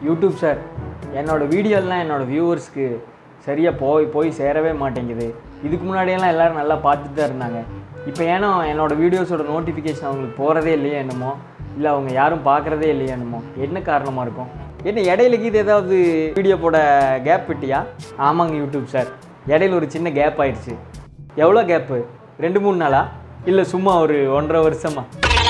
YouTube sir என்னோடய வீடியோலாம் என்னோடய வியூவர்ஸ்க்கு சரியாக போய் போய் சேரவே மாட்டேங்குது இதுக்கு முன்னாடியெல்லாம் எல்லோரும் நல்லா பார்த்துட்டு தான் இருந்தாங்க இப்போ ஏன்னா என்னோடய வீடியோஸோட நோட்டிஃபிகேஷன் அவங்களுக்கு போகிறதே இல்லையே என்னமோ இல்லை அவங்க யாரும் பார்க்குறதே இல்லையே என்னமோ என்ன காரணமாக இருக்கும் என்ன இடையில கீது ஏதாவது வீடியோ போட கேப் விட்டியா ஆமாங்க யூடியூப் சார் இடையில ஒரு சின்ன கேப் ஆயிடுச்சு எவ்வளோ கேப்பு ரெண்டு மூணு நாளா இல்லை சும்மா ஒரு ஒன்றரை வருஷமா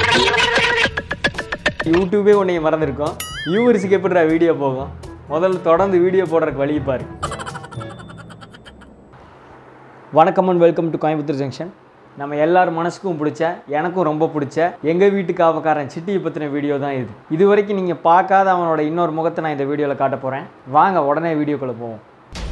யூடியூபே உன்னைய மறந்துருக்கோம் வியூவர்ஸுக்கு எப்படிடா வீடியோ போகும் முதல்ல தொடர்ந்து வீடியோ போடுறதுக்கு வழி பாரு வணக்கம் and welcome to Coimbatore junction நம்ம எல்லார் மனசுக்கும் பிடிச்ச எனக்கும் ரொம்ப பிடிச்ச எங்கள் வீட்டு காவக்காரன் சிட்டியை பற்றின வீடியோ தான் இது இது வரைக்கும் நீங்கள் பார்க்காத அவனோட இன்னொரு முகத்தை நான் இந்த வீடியோவில் காட்ட போகிறேன் வாங்க உடனே வீடியோக்குள்ளே போவோம்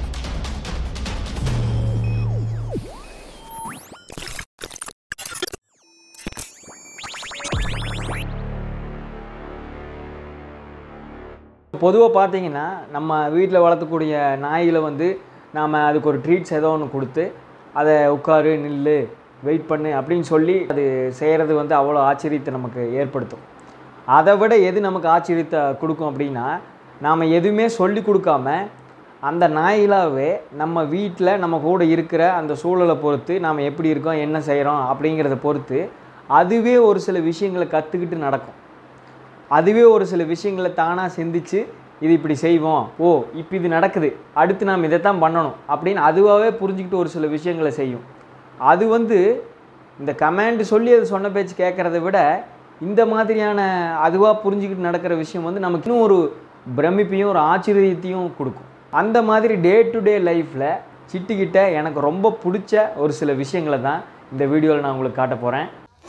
பொதுவாக பார்த்தீங்கன்னா நம்ம வீட்டில் வளர்த்தக்கூடிய நாய்களை வந்து நாம் அதுக்கு ஒரு ட்ரீட்ஸ் ஏதோ ஒன்று கொடுத்து அதை உட்காரு நில்லு வெயிட் பண்ணு அப்படின்னு சொல்லி அது செய்கிறது வந்து அவ்வளோ ஆச்சரியத்தை நமக்கு ஏற்படுத்தும் அதை விட எது நமக்கு ஆச்சரியத்தை கொடுக்கும் அப்படின்னா நாம் எதுவுமே சொல்லி கொடுக்காம அந்த நாய்களாகவே நம்ம வீட்டில் நம்ம கூட இருக்கிற அந்த சூழலை பொறுத்து நாம் எப்படி இருக்கோம் என்ன செய்கிறோம் அப்படிங்கிறத பொறுத்து அதுவே ஒரு சில விஷயங்களை கற்றுக்கிட்டு நடக்கும் அதுவே ஒரு சில விஷயங்களை தானாக சிந்திச்சு இது இப்படி செய்வோம் ஓ இப்போ இது நடக்குது அடுத்து நாம் இதைத்தான் பண்ணணும் அப்படின்னு அதுவாகவே புரிஞ்சுக்கிட்டு ஒரு சில விஷயங்களை செய்யும் அது வந்து இந்த கமாண்ட் சொல்லி அது சொன்ன பேச்சு கேட்குறத விட இந்த மாதிரியான அதுவாக புரிஞ்சுக்கிட்டு நடக்கிற விஷயம் வந்து நமக்கு இன்னும் ஒரு பிரமிப்பையும் ஒரு ஆச்சரியத்தையும் கொடுக்கும் அந்த மாதிரி டே டு டே லைஃப்பில் சிட்டிக்கிட்ட எனக்கு ரொம்ப பிடிச்ச ஒரு சில விஷயங்களை தான் இந்த வீடியோவில் நான் உங்களுக்கு காட்ட போகிறேன்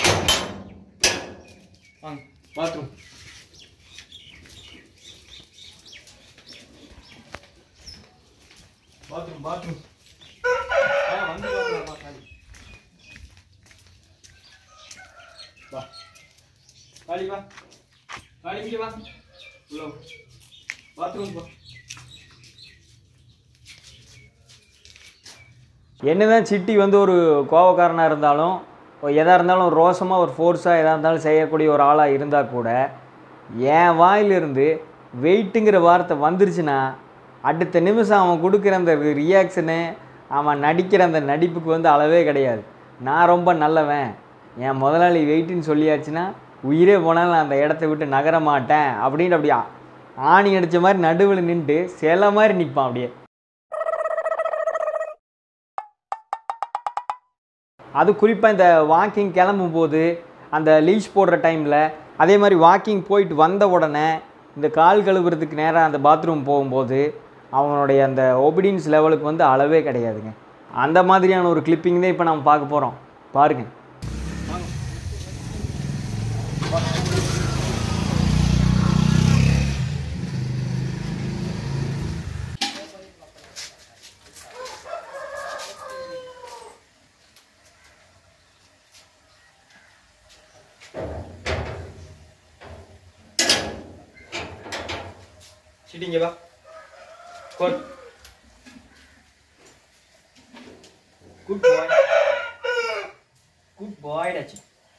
பாத்ரூம் பாத்ரூம் பாத்ரூம் வந்து பாத்ரூம் காலி வா காலி வா காலி இங்கே வா உள்ள பாத்ரூம் போ என்னதான் சிட்டி வந்து ஒரு கோவக்காரனாக இருந்தாலும் எதாக இருந்தாலும் ஒரு ரோசமாக ஒரு ஃபோர்ஸாக எதாக இருந்தாலும் செய்யக்கூடிய ஒரு ஆளாக இருந்தால் கூட என் வாயிலிருந்து வெயிட்டுங்கிற வார்த்தை வந்துருச்சுன்னா அடுத்த நிமிஷம் அவன் கொடுக்குற அந்த ரியாக்ஷனு அவன் நடிக்கிற அந்த நடிப்புக்கு வந்து அளவே கிடையாது நான் ரொம்ப நல்லவன் என் முதலாளி வெயிட்டுன்னு சொல்லியாச்சுன்னா உயிரே போனாலும் நான் அந்த இடத்த விட்டு நகர மாட்டேன் அப்படின்னு அப்படி ஆணி அடித்த மாதிரி நடுவில் நின்றுட்டு சில மாதிரி நிற்பான் அப்படியே அது குறிப்பாக இந்த வாக்கிங் கிளம்பும் போது அந்த லீஷ் போடுற டைமில் அதே மாதிரி வாக்கிங் போயிட்டு வந்த உடனே இந்த கால் கழுவுறதுக்கு நேராக அந்த பாத்ரூம் போகும்போது அவனுடைய அந்த ஒபிடியன்ஸ் லெவலுக்கு வந்து அளவே கிடையாதுங்க அந்த மாதிரியான ஒரு கிளிப்பிங் தான் இப்போ நம்ம பார்க்க போகிறோம் பாருங்க சிட்டிங்க வா good good boy good boy டச்சி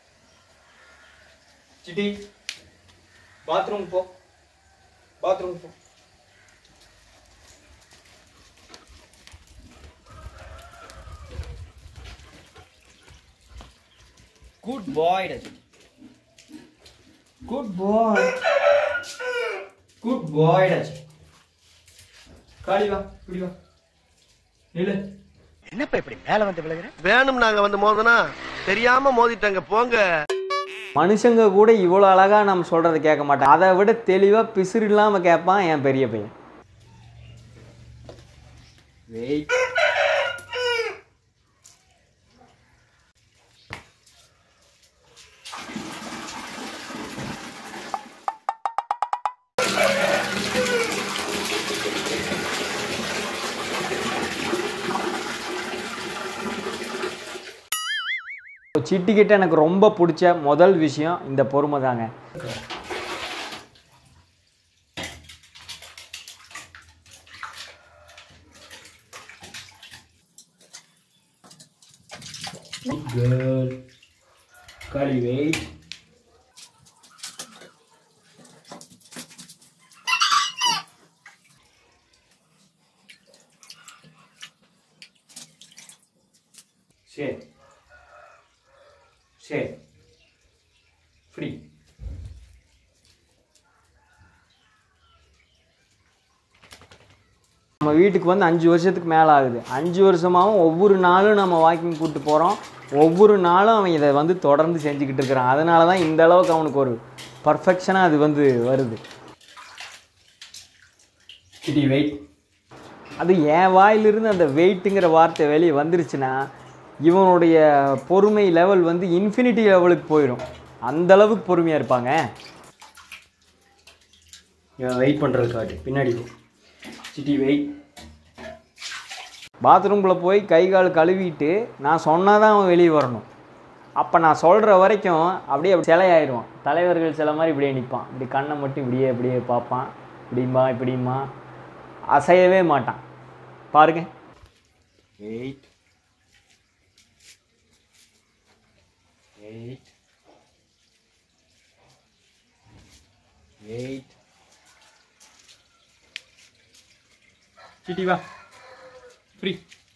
சிட்டி பாத்ரூம் போ பாத்ரூம் போ குட் பாய் டச்சி குட் பாய் குட் பாய் டச்சி காளி வா இப்படி வா நில்லு என்னப்பா இப்படி மேல வந்து விழுகிற வேணும் நாங்க வந்து மோதனா தெரியாம மோதிட்டாங்க போங்க மனுஷங்க கூட இவ்வளோ அழகாக நம்ம சொல்கிறத கேட்க மாட்டான் அதை விட தெளிவாக பிசுறு இல்லாமல் கேட்பான் என் பெரிய பையன் வெயிட் சிட்டிக்கிட்ட எனக்கு ரொம்ப பிடிச்ச முதல் விஷயம் இந்த பொறுமை தாங்க Good. Kali, wait. சரி சரி ஃப்ரீ நம்ம வீட்டுக்கு வந்து அஞ்சு வருஷத்துக்கு மேலே ஆகுது அஞ்சு வருஷமாகவும் ஒவ்வொரு நாளும் நம்ம வாக்கிங் கூப்பிட்டு போகிறோம் ஒவ்வொரு நாளும் அவன் இதை வந்து தொடர்ந்து செஞ்சுக்கிட்டு இருக்கிறான் அதனால தான் இந்த அளவுக்கு அவனுக்கு ஒரு பர்ஃபெக்ஷனாக அது வந்து வருது கிட்டி வெயிட் அது என் வாயிலிருந்து அந்த வெயிட்டுங்கிற வார்த்தை வெளியே வந்துருச்சுன்னா இவனுடைய பொறுமை லெவல் வந்து இன்ஃபினிட்டி லெவலுக்கு போயிடும் அந்த அளவுக்கு பொறுமையாக இருப்பாங்க இவன் வெயிட் பண்ணுறது காட்டு பின்னாடி போ சிட்டி வெயிட் பாத்ரூமில் போய் கை கால் கழுவிட்டு நான் சொன்னால் தான் அவன் வெளியே வரணும் அப்போ நான் சொல்கிற வரைக்கும் அப்படியே அப்படி சிலையாயிடுவான் தலைவர்கள் சில மாதிரி இப்படியே நிற்பான் இப்படி கண்ணை மட்டும் இப்படியே இப்படியே பார்ப்பான் இப்படிம்பா இப்படிம்பா அசையவே மாட்டான் பாருங்க எயிட் எயிட் எயிட் சிட்டி வா free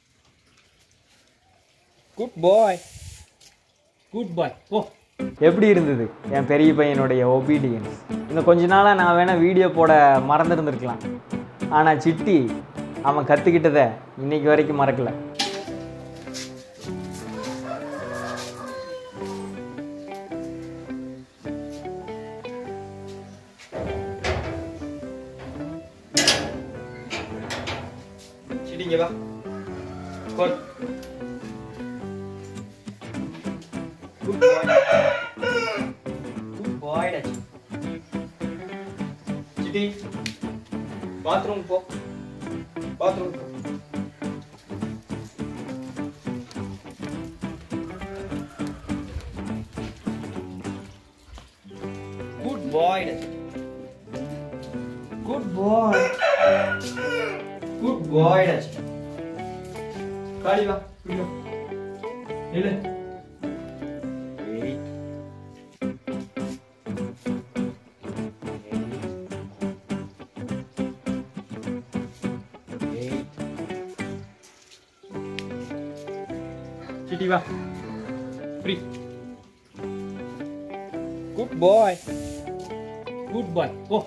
good boy good boy ஓ எப்படி இருந்தது என் பெரிய பையனுடைய ஒபீடியன்ஸ் இன்னும் கொஞ்ச நாளாக நான் வேணால் வீடியோ போட மறந்துருந்துருக்கலாம் ஆனால் சிட்டி அவன் கற்றுக்கிட்டதை இன்னைக்கு வரைக்கும் மறக்கல சிட்டிங்க வா good good boy good boy சிட்டி பாத்ரூம் போ பாத்ரூம் போ good boy good boy good boy காளி வா இப்படி வா நில்லு Eight. Eight. சிட்டி வா free good boy good boy ஓ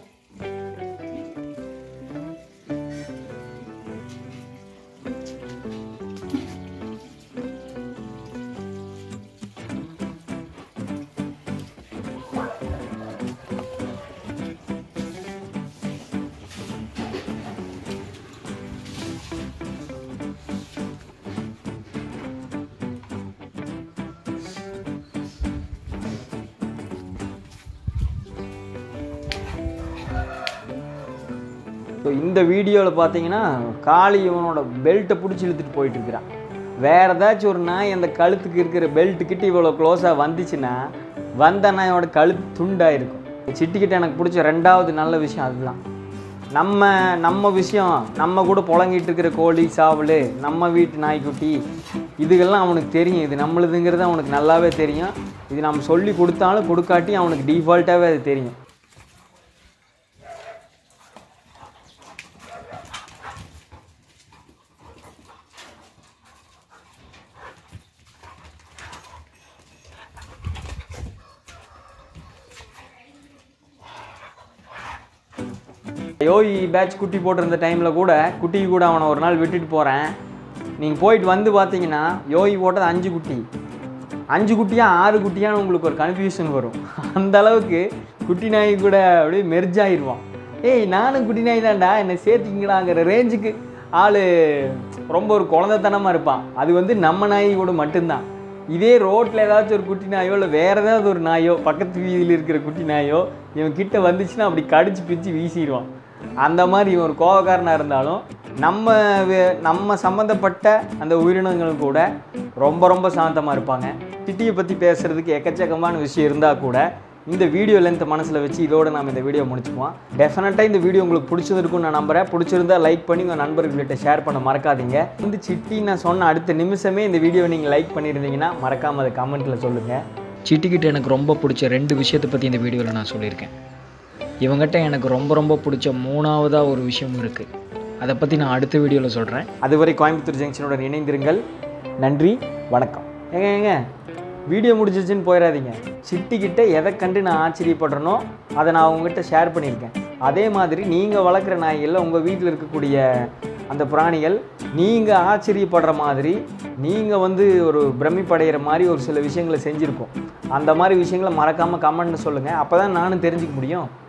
ஸோ இந்த வீடியோவில் பார்த்தீங்கன்னா காளி இவனோட பெல்ட்டை பிடிச்சி இழுத்துட்டு போயிட்டு இருக்கிறான் வேற ஏதாச்சும் ஒரு நாய் அந்த கழுத்துக்கு இருக்கிற பெல்ட்டு கிட்ட இவ்வளோ க்ளோஸாக வந்துச்சுன்னா வந்த நாயோட கழுத்து துண்டாக இருக்கும் சிட்டிக்கிட்ட எனக்கு பிடிச்ச ரெண்டாவது நல்ல விஷயம் அதுதான் நம்ம நம்ம விஷயம் நம்ம கூட புழங்கிட்டு இருக்கிற கோழி சாவல் நம்ம வீட்டு நாய்க்குட்டி இதுகெல்லாம் அவனுக்கு தெரியும் இது நம்மளுதுங்கிறது அவனுக்கு நல்லாவே தெரியும் இது நம்ம சொல்லி கொடுத்தாலும் கொடுக்காட்டி அவனுக்கு டிஃபால்ட்டாகவே அது தெரியும் யோகி பேட்ச் குட்டி போட்டிருந்த டைமில் கூட குட்டி கூட அவனை ஒரு நாள் விட்டுட்டு போகிறேன் நீங்கள் போயிட்டு வந்து பார்த்தீங்கன்னா யோகி போட்டது அஞ்சு குட்டி அஞ்சு குட்டியா ஆறு குட்டியான்னு உங்களுக்கு ஒரு கன்ஃபியூஷன் வரும் அந்த அளவுக்கு குட்டி நாய் கூட அப்படியே மெர்ஜ் ஆயிடுவான் ஏய் நானும் குட்டி நாய் தான்டா என்னை சேர்த்திங்கடாங்கிற ரேஞ்சுக்கு ஆள் ரொம்ப ஒரு குழந்தைத்தனமாக இருப்பான் அது வந்து நம்ம நாய் கூட மட்டும்தான் இதே ரோட்டில் ஏதாச்சும் ஒரு குட்டி நாயோ இல்லை வேறு ஏதாவது ஒரு நாயோ பக்கத்து வீதியில் இருக்கிற குட்டி நாயோ இவன் கிட்ட வந்துச்சுன்னா அப்படி கடிச்சு பிச்சு வீசிடுவான் அந்த மாதிரி இவன் ஒரு கோவக்காரனாக இருந்தாலும் நம்ம வே- நம்ம சம்மந்தப்பட்ட அந்த உயிரினங்கள் கூட ரொம்ப ரொம்ப சாந்தமாக இருப்பாங்க சிட்டியை பற்றி பேசுகிறதுக்கு எக்கச்சக்கமான விஷயம் இருந்தால் கூட இந்த வீடியோ லென்த் மனசில் வச்சு இதோட நம்ம இந்த வீடியோ முடிச்சுக்குவோம் டெஃபினட்டாக இந்த வீடியோ உங்களுக்கு பிடிச்சிருக்குன்னு நான் நம்புறேன் பிடிச்சிருந்தா லைக் பண்ணி உங்கள் நண்பர்கள்கிட்ட ஷேர் பண்ண மறக்காதீங்க வந்து சிட்டி நான் சொன்ன அடுத்த நிமிஷமே இந்த வீடியோ நீங்கள் லைக் பண்ணியிருந்தீங்கன்னா மறக்காமல் அதை கமெண்ட்டில் சொல்லுங்கள் சிட்டிக்கிட்ட எனக்கு ரொம்ப பிடிச்ச ரெண்டு விஷயத்தை பற்றி இந்த வீடியோவில் நான் சொல்லியிருக்கேன் இவங்ககிட்ட எனக்கு ரொம்ப ரொம்ப பிடிச்ச மூணாவதாக ஒரு விஷயமும் இருக்குது அதை பற்றி நான் அடுத்த வீடியோவில் சொல்கிறேன் அதுவரை கோயம்புத்தூர் ஜங்ஷனுடன் இணைந்திருங்கள் நன்றி வணக்கம் ஏங்க ஏங்க வீடியோ முடிஞ்சிச்சுன்னு போயிடாதீங்க சிட்டிக்கிட்ட எதை கண்டு நான் ஆச்சரியப்படுறேனோ அதை நான் உங்ககிட்ட ஷேர் பண்ணியிருக்கேன் அதே மாதிரி நீங்கள் வளர்க்குற நாய்களில் உங்கள் வீட்டில் இருக்கக்கூடிய அந்த பிராணிகள் நீங்கள் ஆச்சரியப்படுற மாதிரி நீங்கள் வந்து ஒரு பிரமிப்படைகிற மாதிரி ஒரு சில விஷயங்களை செஞ்சுருக்கோம் அந்த மாதிரி விஷயங்களை மறக்காமல் கமெண்ட்னு சொல்லுங்கள் அப்போ தான் நானும் தெரிஞ்சுக்க முடியும்